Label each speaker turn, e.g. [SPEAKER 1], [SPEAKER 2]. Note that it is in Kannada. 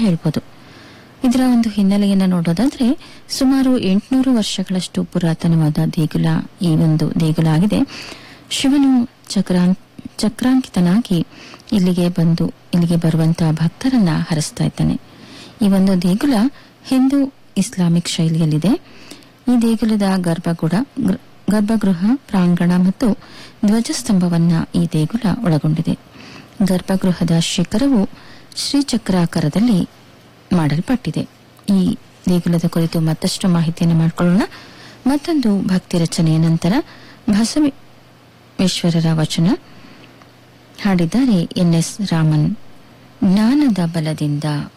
[SPEAKER 1] ಹೇಳ್ಬೋದು ಇದರ ಒಂದು ಹಿನ್ನೆಲೆಯನ್ನು ನೋಡೋದಾದ್ರೆ ಸುಮಾರು ಎಂಟುನೂರು ವರ್ಷಗಳಷ್ಟು ಪುರಾತನವಾದ ದೇಗುಲ ಈ ಒಂದು ದೇಗುಲ ಆಗಿದೆ ಶಿವನು ಚಕ್ರಾಂ ಚಕ್ರಾಂಕಿತನಾಗಿ ಇಲ್ಲಿಗೆ ಬಂದು ಇಲ್ಲಿಗೆ ಬರುವಂತಹ ಭಕ್ತರನ್ನ ಹರಿಸ್ತಾ ಇದ್ದಾನೆ ಈ ಒಂದು ದೇಗುಲ ಹಿಂದೂ ಇಸ್ಲಾಮಿಕ್ ಶೈಲಿಯಲ್ಲಿದೆ ಈ ದೇಗುಲದ ಗರ್ಭಗುಡ ಗೃ- ಗರ್ಭಗೃಹ ಪ್ರಾಂಗಣ ಮತ್ತು ಧ್ವಜಸ್ತಂಭವನ್ನ ಈ ದೇಗುಲ ಒಳಗೊಂಡಿದೆ ಗರ್ಭಗೃಹದ ಶಿಖರವು ಶ್ರೀಚಕ್ರಾಕಾರದಲ್ಲಿ ಮಾಡಲ್ಪಟ್ಟಿದೆ ಈ ದೇಗುಲದ ಕುರಿತು ಮತ್ತಷ್ಟು ಮಾಹಿತಿಯನ್ನು ಮಾಡಿಕೊಳ್ಳೋಣ ಮತ್ತೊಂದು ಭಕ್ತಿ ರಚನೆಯ ನಂತರ ಬಸವೇಶ್ವರರ ವಚನ ಹಾಡಿದ್ದಾರೆ ಎನ್ ಎಸ್ ರಾಮನ್ ಜ್ಞಾನದ ಬಲದಿಂದ